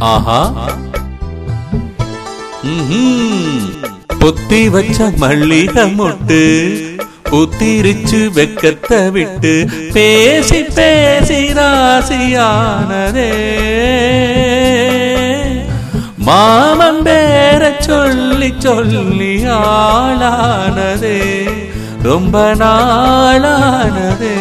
ஆஹா ம்ஹும். பொத்தி வச்ச மல்லிகை மொட்டு புத்திரிச்சு வெக்கத்தை விட்டு பேசி பேசி ராசியானதே மாமன் பேர சொல்லி சொல்லி ஆளானதே ரொம்ப நாளானதே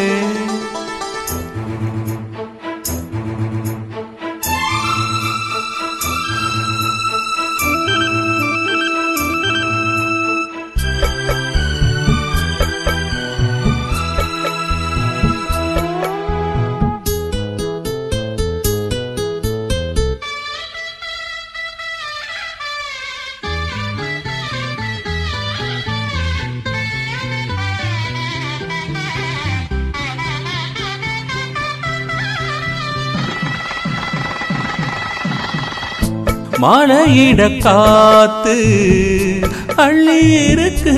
மழையிட காத்து அள்ளி இருக்கு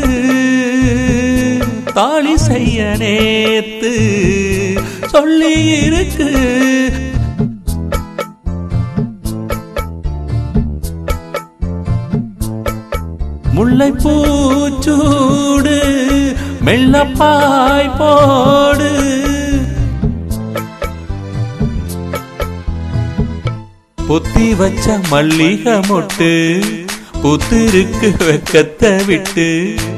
தாலி செய்ய நேத்து சொல்லி இருக்கு முல்லை பூச்சூடு மெல்லப்பாய் போடு பொத்தி வச்ச மல்லிகை மொட்டு புத்திருக்கு வெக்கத்தை விட்டு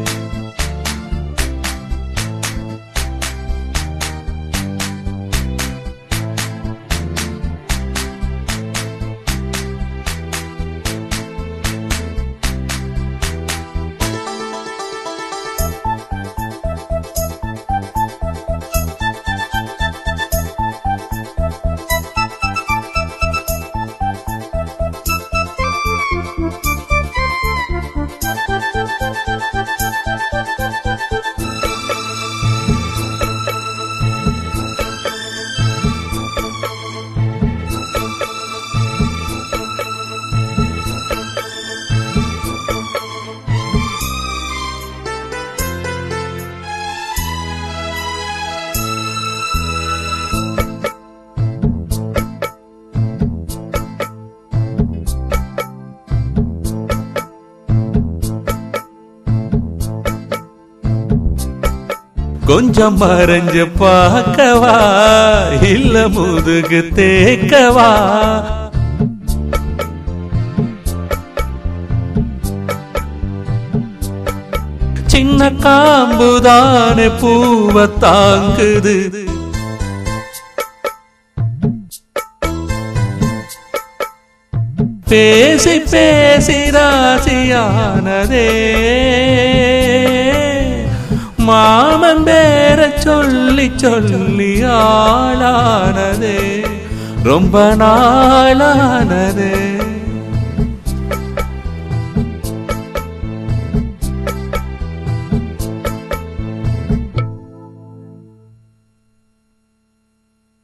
கொஞ்சம் மறைஞ்சு பார்க்கவா இல்ல முதுகு தேக்கவா சின்ன காம்புதானே பூவ தாங்குது பேசி பேசி ராசியானதே மாமன் பேர சொல்லி சொல்லி ஆளானதே ரொம்ப நாளானதே